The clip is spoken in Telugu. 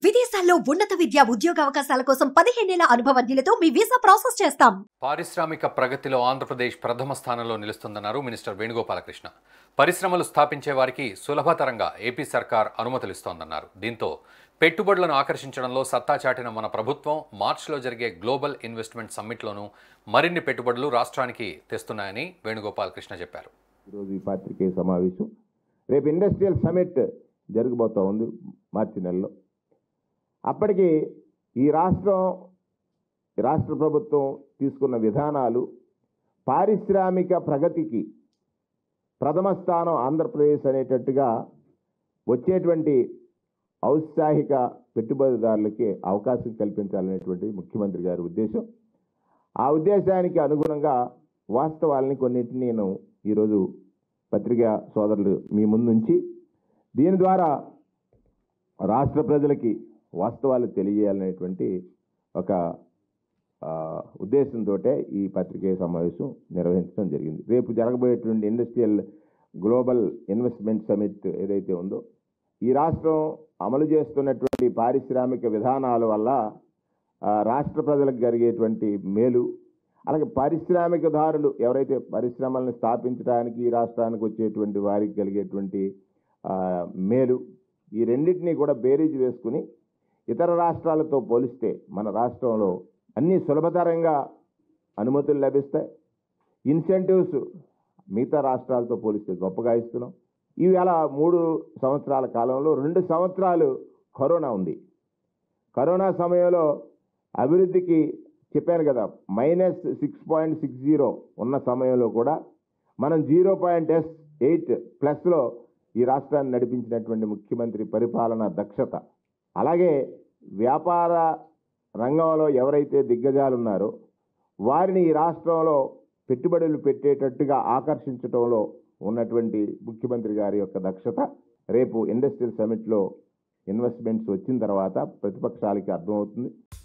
విదేశాల్లో ఉన్నత విద్య ఉద్యోగ అవకాశాల కోసం పదిహేనేళ్ల అనుభవజ్ఞులతో మీ వీసా ప్రాసెస్ చేస్తాం పారిశ్రామిక ప్రగతిలో ఆంధ్రప్రదేశ్ ప్రథమ స్థానంలో నిలుస్తుందన్నారు మినిస్టర్ వేణుగోపాలకృష్ణ పరిశ్రమలు స్థాపించే వారికి సులభతరంగా ఏపీ సర్కార్ అనుమతులు ఇస్తోందన్నారు దీంతో పెట్టుబడులను ఆకర్షించడంలో సత్తా చాటిన మన ప్రభుత్వం మార్చిలో జరిగే గ్లోబల్ ఇన్వెస్ట్మెంట్ సమ్మిట్లోనూ మరిన్ని పెట్టుబడులు రాష్ట్రానికి తెస్తున్నాయని వేణుగోపాలకృష్ణ చెప్పారు ఈరోజు ఈ పాత్రికేయ సమావేశం రేపు ఇండస్ట్రియల్ సమిట్ జరగబోతా ఉంది మార్చి నెలలో అప్పటికి ఈ రాష్ట్రం ఈ రాష్ట్ర ప్రభుత్వం తీసుకున్న విధానాలు పారిశ్రామిక ప్రగతికి ప్రథమ స్థానం ఆంధ్రప్రదేశ్ అనేటట్టుగా వచ్చేటువంటి ఔత్సాహిక పెట్టుబడిదారులకి అవకాశం కల్పించాలనేటువంటి ముఖ్యమంత్రి గారి ఉద్దేశం ఆ ఉద్దేశానికి అనుగుణంగా వాస్తవాలని కొన్నింటిని నేను ఈరోజు పత్రికా సోదరులు మీ ముందుంచి దీని ద్వారా రాష్ట్ర ప్రజలకి వాస్తవాలు తెలియజేయాలనేటువంటి ఒక ఆ, ఉద్దేశంతో ఈ పత్రికేయ సమావేశం నిర్వహించడం జరిగింది రేపు జరగబోయేటువంటి ఇండస్ట్రియల్ గ్లోబల్ ఇన్వెస్ట్మెంట్ సమిట్ ఏదైతే ఉందో ఈ రాష్ట్రం అమలు చేస్తున్నటువంటి పారిశ్రామిక విధానాల వల్ల ఆ, రాష్ట్ర ప్రజలకు జరిగేటువంటి మేలు అలాగే పారిశ్రామికదారులు ఎవరైతే పరిశ్రమలను స్థాపించడానికి ఈ రాష్ట్రానికి వచ్చేటువంటి వారికి కలిగేటువంటి ఆ, మేలు ఈ రెండింటినీ కూడా బేరీజ్ వేసుకుని ఇతర రాష్ట్రాలతో పోలిస్తే మన రాష్ట్రంలో అన్ని సులభతరంగా అనుమతులు లభిస్తాయి ఇన్సెంటివ్స్ మిగతా రాష్ట్రాలతో పోలిస్తే గొప్పగా ఇస్తున్నాం ఇవాళ మూడు సంవత్సరాల కాలంలో రెండు సంవత్సరాలు కరోనా ఉంది కరోనా సమయంలో అభివృద్ధికి చెప్పాను కదా minus six point six zero ఉన్న సమయంలో కూడా మనం జీరో పాయింట్ ఎస్ ఎయిట్ ప్లస్లో ఈ రాష్ట్రాన్ని నడిపించినటువంటి ముఖ్యమంత్రి పరిపాలన దక్షత అలాగే వ్యాపార రంగంలో ఎవరైతే దిగ్గజాలు ఉన్నారో వారిని ఈ రాష్ట్రంలో పెట్టుబడులు పెట్టేటట్టుగా ఆకర్షించడంలో ఉన్నటువంటి ముఖ్యమంత్రి గారి యొక్క దక్షత రేపు ఇండస్ట్రియల్ సమిట్లో ఇన్వెస్ట్మెంట్స్ వచ్చిన తర్వాత ప్రతిపక్షాలకి అర్థమవుతుంది